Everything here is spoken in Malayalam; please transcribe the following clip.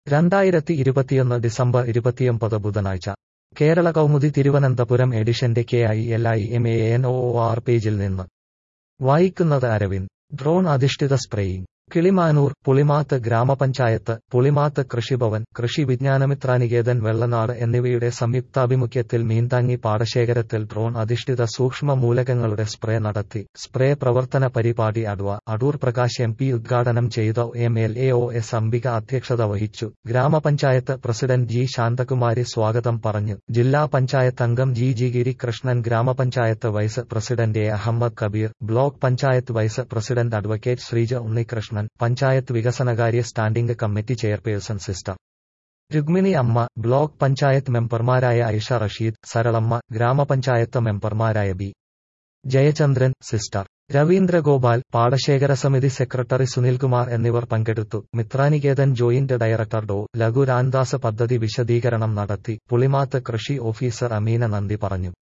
രണ്ടായിരത്തി ഇരുപത്തിയൊന്ന് ഡിസംബർ ഇരുപത്തിയൊമ്പത് ബുധനാഴ്ച കേരള കൗമുദി തിരുവനന്തപുരം എഡിഷന്റെ K I L I M A N O R പേജിൽ നിന്ന് വായിക്കുന്നത് അരവിന്ദ് ഡ്രോൺ അധിഷ്ഠിത സ്പ്രേയിംഗ് കിളിമാനൂർ പുളിമാത്ത് ഗ്രാമപഞ്ചായത്ത് പുളിമാത്ത് കൃഷിഭവൻ കൃഷി വിജ്ഞാനമിത്രാനികേതൻ വെള്ളനാട് എന്നിവയുടെ സംയുക്താഭിമുഖ്യത്തിൽ മീൻതാങ്ങി പാടശേഖരത്തിൽ ഡ്രോൺ അധിഷ്ഠിത സൂക്ഷ്മ മൂലകങ്ങളുടെ സ്പ്രേ നടത്തി സ്പ്രേ പ്രവർത്തന പരിപാടി adv Adoor Prakash M P ഉദ്ഘാടനം ചെയ്ത M L A O S Ambika അധ്യക്ഷത വഹിച്ചു ഗ്രാമപഞ്ചായത്ത് പ്രസിഡന്റ് ജി ശാന്തകുമാരി സ്വാഗതം പറഞ്ഞു ജില്ലാ പഞ്ചായത്ത് അംഗം ജി ജി ഗിരികൃഷ്ണൻ ഗ്രാമപഞ്ചായത്ത് vice president A Ahammed Kabeer block panchayat vice president advocate Sreeja Unnikrishnan panchayat വികസനകാര്യ standing committee chairperson sister Rukmini Amma block panchayat മെമ്പർമാരായ ഐഷ റഷീദ് സരളമ്മ ഗ്രാമപഞ്ചായത്ത് മെമ്പർമാരായ ബി ജയചന്ദ്രൻ സിസ്റ്റർ രവീന്ദ്രഗോപാൽ പാടശേഖര സമിതി സെക്രട്ടറി സുനിൽകുമാർ എന്നിവർ പങ്കെടുത്തു മിത്രാനികേതൻ ജോയിന്റ് ഡയറക്ടർ ഡോ ലഘു രാംദാസ് പദ്ധതി വിശദീകരണം നടത്തി പുളിമാത്ത് കൃഷി ഓഫീസർ അമീന നന്ദി പറഞ്ഞു